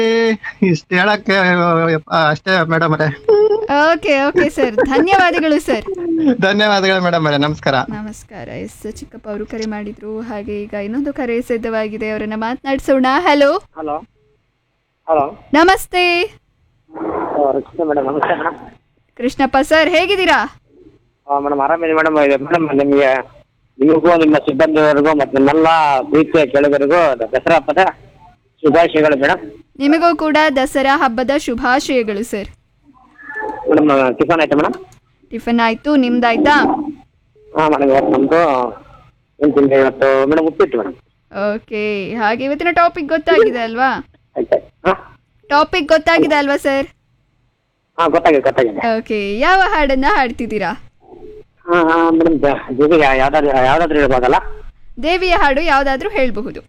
ಇಷ್ಟ ಹೇಳಕ್ಕೆ ಆ, ಅಷ್ಟೇ ಮೇಡಮ್ ಅವರೇ ಓಕೆ ಓಕೆ ಸರ್ ಧನ್ಯವಾದಗಳು ಸರ್ ಧನ್ಯವಾದಗಳು ಮೇಡಮ್ ಅವರೇ ನಮಸ್ಕಾರ ನಮಸ್ಕಾರ ಎಸ್ ಚಿಕ್ಕಪ್ಪ ಅವರು ಕರೆ ಮಾಡಿದ್ರು ಹಾಗೆ ಈಗ ಇನ್ನೊಂದು ಕರೆ ಸಿದ್ಧವಾಗಿದೆ ಅವರನ್ನ ಮಾತನಾಡಿಸೋಣ ಹಲೋ ಹಲೋ ಹಲೋ ನಮಸ್ತೆ ರಚಿತಾ ಮೇಡಮ್ ನಮಸ್ತೆ ಮೇಡಮ್ ಕೃಷ್ಣಪ್ಪ ಸರ್ ಹೇಗಿದ್ದೀರಾ ಮೇಡಮ್ ಆರಾಮಿದೆ ಮೇಡಮ್ ಮೇಡಮ್ ನಿಮಗೆ ನಿಮಗೂ ನಿಮ್ಮ ಸಿಬ್ಬಂದಿಯವರಿಗೂ ಮತ್ತು ನಮ್ಮೆಲ್ಲ ಪ್ರೀತಿಯ ಕೆಳಗರಿಗೂ ದಸರಾ ಹಬ್ಬದ ಶುಭಾಶಯಗಳು ಮೇಡಮ್ ನಿಮಗೂ ಕೂಡ ದಸರಾ ಹಬ್ಬದ ಶುಭಾಶಯಗಳು ಸರ್ ಮೇಡಮ್ ಟಿಫನ್ ಆಯ್ತಾ ಮೇಡಮ್ ಟಿಫನ್ ಆಯ್ತು ನಿಮ್ದಾಯ್ತಾ ಹಾಂ ಮೇಡಮ್ ಇವತ್ತು ನಮ್ಮದು ಏನು ತಿಂದೆ ಇವತ್ತು ಮೇಡಮ್ ಉಪ್ಪಿಟ್ಟು ಮೇಡಮ್ ಓಕೆ ಹಾಗೆ ಇವತ್ತಿನ ಟಾಪಿಕ್ ಗೊತ್ತಾಗಿದೆ ಅಲ್ವಾ ಆಯ್ತು ಹಾಂ ಟಾಪಿಕ್ ಗೊತ್ತಾಗಿದೆ ಅಲ್ವಾ ಸರ್ ಹಾಂ ಗೊತ್ತಾಗಿದೆ ಗೊತ್ತಾಗಿದೆ ಓಕೆ ಯಾವ ಹಾಡನ್ನ ಹಾಡ್ತಿದ್ದೀರಾ ಹಾಂ ಹಾಂ ಮೇಡಮ್ ಜೊತೆಗೆ ಯಾವ್ದಾದ್ರು ಯಾವ್ದಾದ್ರು ಇರ್ಬೋದಲ್ಲ ದೇವಿಯ ಹಾಡು ಯಾವುದಾದ್ರೂ ಹೇಳಬಹುದು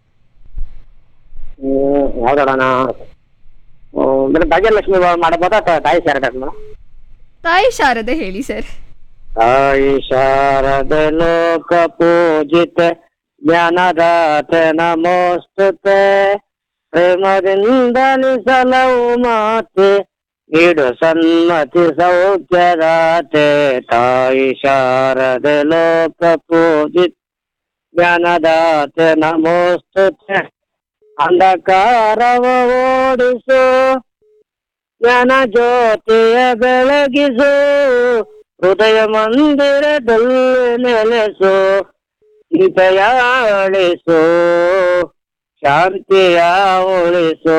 ಯಾವ್ದಾಡೋಣ ಮೇಡಮ್ ಭಾಗ್ಯಲಕ್ಷ್ಮಿ ಮಾಡಬೋದಾ ಅಥವಾ ತಾಯಿ ಶಾರದಾ ಮೇಡಮ್ ತಾಯಿ ಶಾರದೆ ಹೇಳಿ ಸರ್ ತಾಯಿ ಶಾರದ ಲೋಕ ಪೂಜಿತ ಜ್ಞಾನದಾತ ನಮೋಸ್ತುತೆ ಪ್ರೇಮದಿಂದ ನಿಸಲವು ಮಾತೆ ನೀಡು ಸನ್ಮತಿ ಸೌಖ್ಯದಾತೆ ತಾಯಿ ಶಾರದ ಲೋಕ ಪೂಜಿತ ಜ್ಞಾನದಾತ ನಮೋಸ್ತುತೆ ಅಂಧಕಾರವ ಓಡಿಸು ಜ್ಞಾನ ಜ್ಯೋತಿಯ ಬೆಳಗಿಸು ಹೃದಯ ಮಂದಿರದಲ್ಲಿ ನೆಲೆಸು ಗೀತೆಯ ಅಳಿಸು ಶಾಂತಿಯ ಉಳಿಸು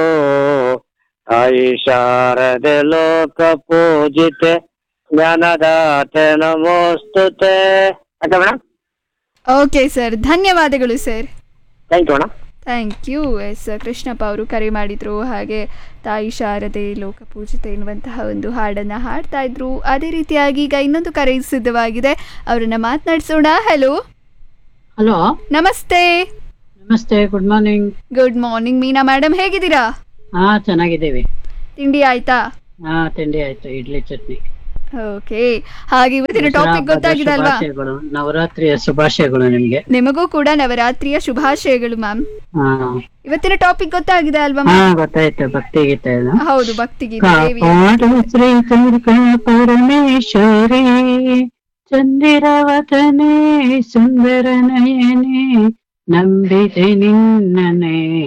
ತಾಯಿ ಶಾರದೆ ಲೋಕ ಪೂಜಿತೆ ಜ್ಞಾನದಾತೆ ನಮೋಸ್ತುತೆ ಆಯ್ತಾ ಮೇಡಮ್ ಓಕೆ ಸರ್ ಧನ್ಯವಾದಗಳು sir thank you madam thank you S Krishnappa ಅವರು ಕರೆ ಮಾಡಿದ್ರು ಹಾಗೆ ತಾಯಿ ಶಾರದೆ ಲೋಕಪೂಜಿತೆ ಎನ್ನುವಂತಹ ಒಂದು ಹಾಡನ್ನು ಹಾಡ್ತಾ ಇದ್ರು ಅದೇ ರೀತಿಯಾಗಿ ಈಗ ಇನ್ನೊಂದು ಕರೆ ಸಿದ್ಧವಾಗಿದೆ ಅವರನ್ನ ಮಾತನಾಡಿಸೋಣ ಹಲೋ ಹಲೋ ನಮಸ್ತೆ ನಮಸ್ತೆ good morning good morning Meena madam ಹೇಗಿದ್ದೀರಾ ಹಾ ಚೆನ್ನಾಗಿದ್ದೀವಿ ತಿಂಡಿ ಆಯ್ತಾ ಹಾ ತಿಂಡಿ ಆಯ್ತು ಇಡ್ಲಿ ಚಟ್ನಿ ಓಕೆ ಹಾಗೆ ಇವತ್ತಿನ ದಸರಾ ಟಾಪಿಕ್ ಹಬ್ಬದ ಗೊತ್ತಾಗಿದೆ ಅಲ್ವಾ ಶುಭಾಶಯಗಳು ನವರಾತ್ರಿಯ ಶುಭಾಶಯಗಳು ನಿಮ್ಗೆ ನಿಮಗೂ ಕೂಡ ನವರಾತ್ರಿಯ ಶುಭಾಶಯಗಳು ಮ್ಯಾಮ್ ಹಾ ಇವತ್ತಿನ ಟಾಪಿಕ್ ಗೊತ್ತಾಗಿದೆ ಅಲ್ವಾ ಹಾ ಮ್ಯಾಮ್ ಗೊತ್ತಾಯ್ತು ಭಕ್ತಿ ಗೀತೆ ಇದು ಹೌದು ಭಕ್ತಿಗೀತೆ ದೇವಿಯ ಕಾಪಾಡು ಶ್ರೀ ದುರ್ಗಾ ಪರಮೇಶ್ವರಿ ಚಂದಿರವದನೆ ಸುಂದರ ನಯನೆ ನಂಬಿದೆ ನಿನ್ನನೆ